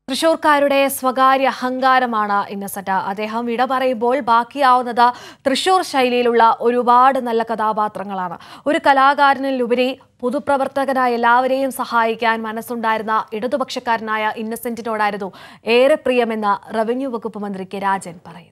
തൃശൂർക്കാരുടെ സ്വകാര്യ അഹങ്കാരമാണ് ഇന്നസെന്റ് അദ്ദേഹം വിട പറയുമ്പോൾ ബാക്കിയാവുന്നത് തൃശൂർ ശൈലിയിലുള്ള ഒരുപാട് നല്ല കഥാപാത്രങ്ങളാണ് ഒരു കലാകാരനിലുപരി പൊതുപ്രവർത്തകനായ എല്ലാവരെയും സഹായിക്കാൻ മനസ്സുണ്ടായിരുന്ന ഇടതുപക്ഷക്കാരനായ ഇന്നസെന്റിനോടായിരുന്നു ഏറെ പ്രിയമെന്ന് റവന്യൂ വകുപ്പ് മന്ത്രി കെ രാജൻ പറയുന്നു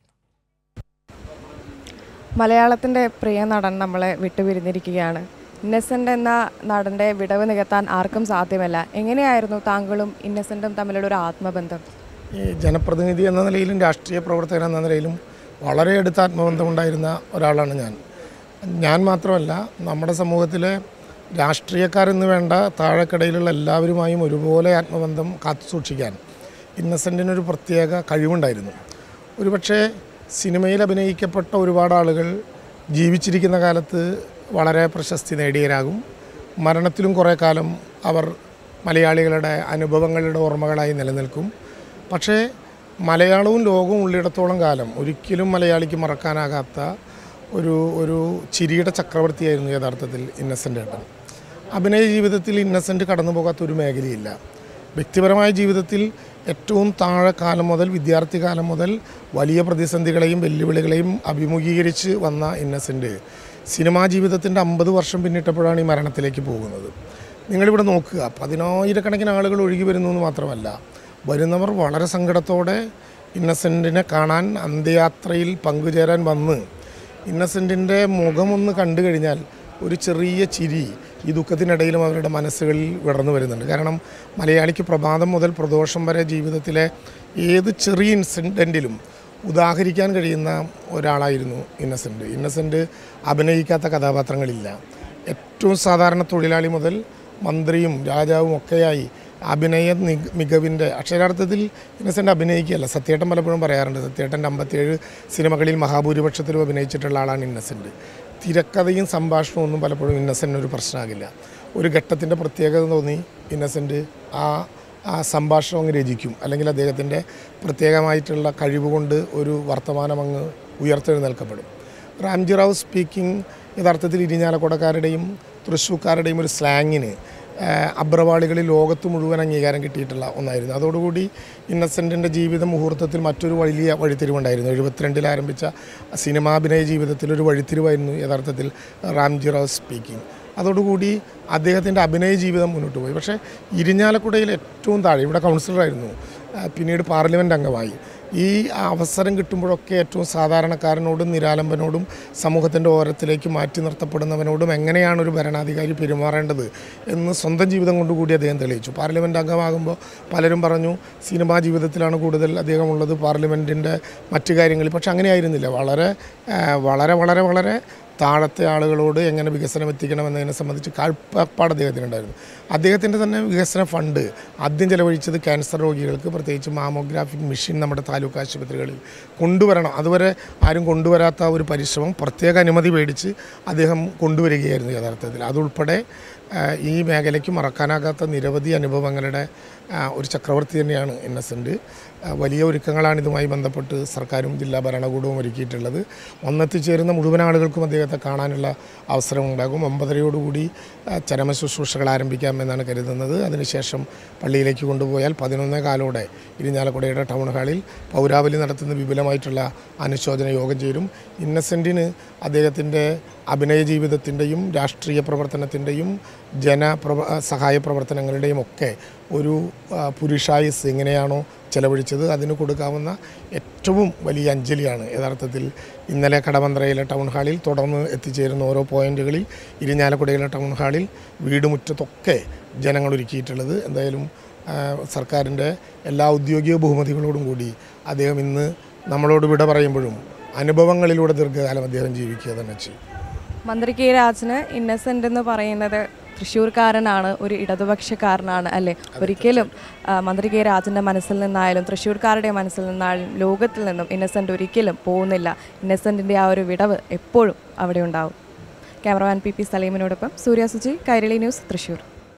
മലയാളത്തിൻ്റെ പ്രിയ നടൻ നമ്മളെ വിട്ടുപിരിഞ്ഞിരിക്കുകയാണ് ഇന്നസെൻ്റ് എന്ന നടൻ്റെ വിടവ് നികത്താൻ ആർക്കും സാധ്യമല്ല എങ്ങനെയായിരുന്നു താങ്കളും ഇന്നസെൻറ്റും തമ്മിലുള്ള ഒരു ആത്മബന്ധം ഈ ജനപ്രതിനിധി എന്ന നിലയിലും രാഷ്ട്രീയ പ്രവർത്തകൻ എന്ന നിലയിലും വളരെ അടുത്ത ആത്മബന്ധമുണ്ടായിരുന്ന ഒരാളാണ് ഞാൻ ഞാൻ മാത്രമല്ല നമ്മുടെ സമൂഹത്തിലെ രാഷ്ട്രീയക്കാരെന്ന് വേണ്ട താഴെക്കടയിലുള്ള എല്ലാവരുമായും ഒരുപോലെ ആത്മബന്ധം കാത്തു സൂക്ഷിക്കാൻ ഇന്നസെൻറ്റിനൊരു പ്രത്യേക കഴിവുണ്ടായിരുന്നു ഒരുപക്ഷെ സിനിമയിൽ അഭിനയിക്കപ്പെട്ട ഒരുപാട് ആളുകൾ ജീവിച്ചിരിക്കുന്ന കാലത്ത് വളരെ പ്രശസ്തി നേടിയവരാകും മരണത്തിലും കുറേ കാലം അവർ മലയാളികളുടെ അനുഭവങ്ങളുടെ ഓർമ്മകളായി നിലനിൽക്കും പക്ഷേ മലയാളവും ലോകവും ഉള്ളിടത്തോളം കാലം ഒരിക്കലും മലയാളിക്ക് മറക്കാനാകാത്ത ഒരു ഒരു ചിരിയുടെ ചക്രവർത്തിയായിരുന്നു യഥാർത്ഥത്തിൽ ഇന്നസെൻ്റ് ഏട്ടൻ അഭിനയ ജീവിതത്തിൽ ഇന്നസെൻ്റ് കടന്നു പോകാത്ത ഒരു മേഖലയില്ല വ്യക്തിപരമായ ജീവിതത്തിൽ ഏറ്റവും താഴെ കാലം മുതൽ വിദ്യാർത്ഥി കാലം മുതൽ വലിയ പ്രതിസന്ധികളെയും വെല്ലുവിളികളെയും അഭിമുഖീകരിച്ച് വന്ന ഇന്നസെൻ്റ് സിനിമാ ജീവിതത്തിൻ്റെ അമ്പത് വർഷം പിന്നിട്ടപ്പോഴാണ് ഈ മരണത്തിലേക്ക് പോകുന്നത് നിങ്ങളിവിടെ നോക്കുക പതിനായിരക്കണക്കിന് ആളുകൾ ഒഴുകി വരുന്നു എന്ന് മാത്രമല്ല വരുന്നവർ വളരെ സങ്കടത്തോടെ ഇന്നസെൻറ്റിനെ കാണാൻ അന്ത്യയാത്രയിൽ പങ്കുചേരാൻ വന്ന് ഇന്നസെൻറ്റിൻ്റെ മുഖമൊന്ന് കണ്ടു കഴിഞ്ഞാൽ ഒരു ചെറിയ ചിരി ഈ ദുഃഖത്തിനിടയിലും അവരുടെ മനസ്സുകളിൽ വിടർന്നു വരുന്നുണ്ട് കാരണം മലയാളിക്ക് പ്രഭാതം മുതൽ പ്രദോഷം വരെ ജീവിതത്തിലെ ഏത് ചെറിയ ഇൻസിഡൻറ്റിലും ഉദാഹരിക്കാൻ കഴിയുന്ന ഒരാളായിരുന്നു ഇന്നസെൻറ്റ് ഇന്നസെൻറ്റ് അഭിനയിക്കാത്ത കഥാപാത്രങ്ങളില്ല ഏറ്റവും സാധാരണ തൊഴിലാളി മുതൽ മന്ത്രിയും രാജാവും ഒക്കെയായി അഭിനയ നി- മികവിൻ്റെ അക്ഷരാർത്ഥത്തിൽ ഇന്നസെൻ്റ് അഭിനയിക്കുകയല്ല സത്യേട്ടൻ പലപ്പോഴും പറയാറുണ്ട് സത്യേട്ടൻ്റെ അമ്പത്തിയേഴ് സിനിമകളിൽ മഹാഭൂരിപക്ഷത്തിലും അഭിനയിച്ചിട്ടുള്ള ആളാണ് ഇന്നസെൻറ്റ് തിരക്കഥയും സംഭാഷണവും ഒന്നും പലപ്പോഴും ഇന്നസെൻ്റ് ഒരു പ്രശ്നമാകില്ല ഒരു ഘട്ടത്തിൻ്റെ പ്രത്യേകത തോന്നി ഇന്നസെൻറ്റ് ആ ആ സംഭാഷണം അങ്ങ് രചിക്കും അല്ലെങ്കിൽ അദ്ദേഹത്തിൻ്റെ പ്രത്യേകമായിട്ടുള്ള കഴിവ് കൊണ്ട് ഒരു വർത്തമാനം അങ്ങ് ഉയർത്തെഴുന്നേൽക്കപ്പെടും റാംജി റാവു സ്പീക്കിംഗ് യഥാർത്ഥത്തിൽ ഇരിഞ്ഞാലക്കുടക്കാരുടെയും തൃശ്ശൂക്കാരുടെയും ഒരു സ്ലാങ്ങിന് അബ്രവാളികളിൽ ലോകത്ത് മുഴുവൻ അംഗീകാരം കിട്ടിയിട്ടുള്ള ഒന്നായിരുന്നു അതോടുകൂടി ഇന്നസെൻറ്റിൻ്റെ ജീവിത മുഹൂർത്തത്തിൽ മറ്റൊരു വലിയ വഴിത്തിരിവുണ്ടായിരുന്നു എഴുപത്തിരണ്ടിൽ ആരംഭിച്ച സിനിമാഭിനയ ജീവിതത്തിൽ ഒരു വഴിത്തിരിവായിരുന്നു യഥാർത്ഥത്തിൽ റാംജി റാവു സ്പീക്കിംഗ് അതോടുകൂടി അദ്ദേഹത്തിൻ്റെ അഭിനയ ജീവിതം മുന്നോട്ട് പോയി പക്ഷേ ഇരിഞ്ഞാലക്കുടയിൽ ഏറ്റവും താഴെ ഇവിടെ കൗൺസിലറായിരുന്നു ആ, പിന്നീട് പാർലമെൻറ്റ് അംഗമായി ഈ അവസരം കിട്ടുമ്പോഴൊക്കെ ഏറ്റവും സാധാരണക്കാരനോടും നിരാലംബനോടും സമൂഹത്തിൻ്റെ ഓരത്തിലേക്ക് മാറ്റി നിർത്തപ്പെടുന്നവനോടും എങ്ങനെയാണ് ഒരു ഭരണാധികാരി പെരുമാറേണ്ടത് എന്ന് സ്വന്തം ജീവിതം കൊണ്ടുകൂടി അദ്ദേഹം തെളിയിച്ചു പാർലമെൻറ്റ് അംഗമാകുമ്പോൾ പലരും പറഞ്ഞു സിനിമാ ജീവിതത്തിലാണ് കൂടുതൽ അദ്ദേഹം ഉള്ളത് പാർലമെൻറ്റിൻ്റെ മറ്റു കാര്യങ്ങളിൽ പക്ഷെ അങ്ങനെയായിരുന്നില്ല വളരെ ആ, വളരെ വളരെ വളരെ താഴത്തെ ആളുകളോട് എങ്ങനെ വികസനം എത്തിക്കണം എന്നതിനെ സംബന്ധിച്ച് കാഴ്ചപ്പാട് അദ്ദേഹത്തിനുണ്ടായിരുന്നു അദ്ദേഹത്തിൻ്റെ തന്നെ വികസന ഫണ്ട് ആദ്യം ചെലവഴിച്ചത് ക്യാൻസർ രോഗികൾക്ക് പ്രത്യേകിച്ച് മാമോഗ്രാഫിക് മെഷീൻ നമ്മുടെ താലൂക്ക് ആശുപത്രികളിൽ കൊണ്ടുവരണം അതുവരെ ആരും കൊണ്ടുവരാത്ത ഒരു പരിശ്രമം പ്രത്യേക അനുമതി മേടിച്ച് അദ്ദേഹം കൊണ്ടുവരികയായിരുന്നു യഥാർത്ഥത്തിൽ അതുൾപ്പെടെ ആ, ഈ മേഖലയ്ക്ക് മറക്കാനാകാത്ത നിരവധി അനുഭവങ്ങളുടെ ആ, ഒരു ചക്രവർത്തി തന്നെയാണ് ഇന്നസെൻറ്റ് ആ, വലിയ ഒരുക്കങ്ങളാണ് ഇതുമായി ബന്ധപ്പെട്ട് സർക്കാരും ജില്ലാ ഭരണകൂടവും ഒരുക്കിയിട്ടുള്ളത് വന്നെത്തിച്ചേരുന്ന മുഴുവൻ ആളുകൾക്കും അദ്ദേഹത്തെ കാണാനുള്ള അവസരമുണ്ടാകും ഒമ്പതരയോടുകൂടി ആ, ചരമ ശുശ്രൂഷകൾ ആരംഭിക്കാം എന്നാണ് കരുതുന്നത് അതിനുശേഷം പള്ളിയിലേക്ക് കൊണ്ടുപോയാൽ പതിനൊന്നേ കാലോടെ ഇരിഞ്ഞാലക്കുടയുടെ ടൗൺ ഹാളിൽ പൗരാവലി നടത്തുന്ന വിപുലമായിട്ടുള്ള അനുശോചന യോഗം ചേരും ഇന്നസെൻറ്റിന് അദ്ദേഹത്തിൻ്റെ അഭിനയ ജീവിതത്തിൻ്റെയും രാഷ്ട്രീയ പ്രവർത്തനത്തിൻ്റെയും ജനപ്രവ സഹായ പ്രവർത്തനങ്ങളുടെയും ഒക്കെ ഒരു ആ, പുരുഷായുസ് എങ്ങനെയാണോ ചെലവഴിച്ചത് അതിന് കൊടുക്കാവുന്ന ഏറ്റവും വലിയ അഞ്ജലിയാണ് യഥാർത്ഥത്തിൽ ഇന്നലെ കടമന്ത്രയിലെ ടൗൺ ഹാളിൽ തുടർന്ന് എത്തിച്ചേരുന്ന ഓരോ പോയിന്റുകളിൽ ഇരിഞ്ഞാലക്കുടയിലെ ടൗൺ ഹാളിൽ വീടുമുറ്റത്തൊക്കെ ജനങ്ങൾ ഒരുക്കിയിട്ടുള്ളത് എന്തായാലും ആ, സർക്കാരിൻ്റെ എല്ലാ ഔദ്യോഗിക ബഹുമതികളോടും കൂടി അദ്ദേഹം ഇന്ന് നമ്മളോട് വിട പറയുമ്പോഴും അനുഭവങ്ങളിലൂടെ ദീർഘകാലം അദ്ദേഹം ജീവിക്കുക തന്നെ ചെയ്യും മന്ത്രി കെ രാജന് ഇന്നസെൻ്റ് എന്ന് പറയുന്നത് തൃശ്ശൂർക്കാരനാണ് ഒരു ഇടതുപക്ഷക്കാരനാണ് അല്ലേ ഒരിക്കലും ആ, മന്ത്രി കെ രാജൻ്റെ മനസ്സിൽ നിന്നായാലും തൃശ്ശൂർക്കാരുടെ മനസ്സിൽ നിന്നായാലും ലോകത്തിൽ നിന്നും ഇന്നസെൻ്റ് ഒരിക്കലും പോകുന്നില്ല ഇന്നസെൻറ്റിൻ്റെ ആ ഒരു വിടവ് എപ്പോഴും അവിടെ ഉണ്ടാവും ക്യാമറമാൻ പി പി സലീമിനോടൊപ്പം സൂര്യ സുജി കൈരളി ന്യൂസ് തൃശ്ശൂർ